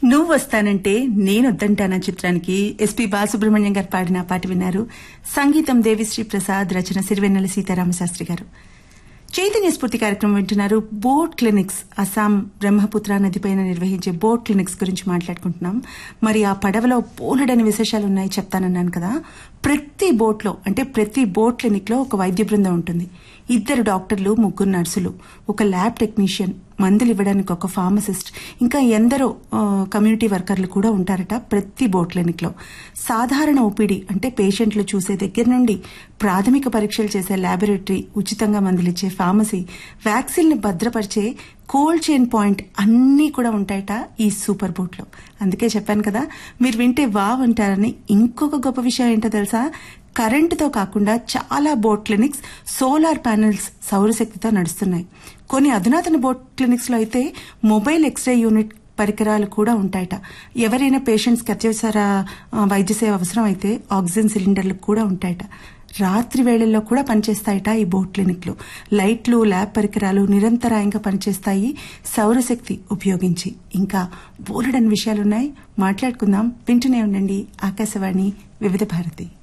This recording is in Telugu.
నువ్వు వస్తానంటే నేను వద్దంటానా చిత్రానికి ఎస్పి బాలసుబ్రహ్మణ్యం గారు పాడిన పాట విన్నారు సంగీతం దేవిశ్రీ ప్రసాద్ రచన సిరివెన్నెల సీతారామశాస్త్రి గారు చైతన్య స్ఫూర్తి కార్యక్రమం వింటున్నారు బోట్ క్లినిక్స్ అస్సాం బ్రహ్మపుత్ర నదిపైన నిర్వహించే బోట్ క్లినిక్స్ గురించి మాట్లాడుకుంటున్నాం మరి ఆ పడవలో పోలడని విశేషాలు ఉన్నాయి చెప్తానన్నాను కదా ప్రతి బోట్లో అంటే ప్రతి బోట్ క్లినిక్ లో ఒక వైద్య బృందం ఉంటుంది ఇద్దరు డాక్టర్లు ముగ్గురు నర్సులు ఒక ల్యాబ్ టెక్నీషియన్ మందులు ఇవ్వడానికి ఒక ఫార్మసిస్ట్ ఇంకా ఎందరో ఆ, కమ్యూనిటీ వర్కర్లు కూడా ఉంటారట ప్రతి బోట్ క్లినిక్ లో సాధారణ ఓపీడీ అంటే పేషెంట్లు చూసే దగ్గర నుండి ప్రాథమిక పరీక్షలు చేసే ల్యాబొరేటరీ ఉచితంగా మందులిచ్చే ఫార్మసీ వ్యాక్సిన్ ని భద్రపరిచే కోల్డ్ చైన్ పాయింట్ అన్నీ కూడా ఉంటాయట ఈ సూపర్ బోట్ లో అందుకే చెప్పాను కదా మీరు వింటే వావ్ అంటారని ఇంకొక గొప్ప విషయం ఏంటో తెలుసా కరెంటుతో కాకుండా చాలా బోట్ క్లినిక్స్ సోలార్ ప్యానెల్స్ సౌరశక్తితో నడుస్తున్నాయి కొన్ని అధునాతన బోట్ క్లినిక్స్ లో అయితే మొబైల్ ఎక్స్రే యూనిట్ పరికరాలు కూడా ఉంటాయట ఎవరైనా పేషెంట్స్ కి అత్యవసర ఆ, వైద్య సేవ అవసరం అయితే ఆక్సిజన్ సిలిండర్లు కూడా ఉంటాయట రాత్రి వేళల్లో కూడా పనిచేస్తాయట ఈ బోట్ క్లినిక్లు లైట్లు ల్యాబ్ పరికరాలు నిరంతరాయంగా పనిచేస్తాయి సౌరశక్తి ఉపయోగించి ఇంకా బోలెడని విషయాలున్నాయి మాట్లాడుకుందాం వింటూనే ఉండండి ఆకాశవాణి వివిధ భారతి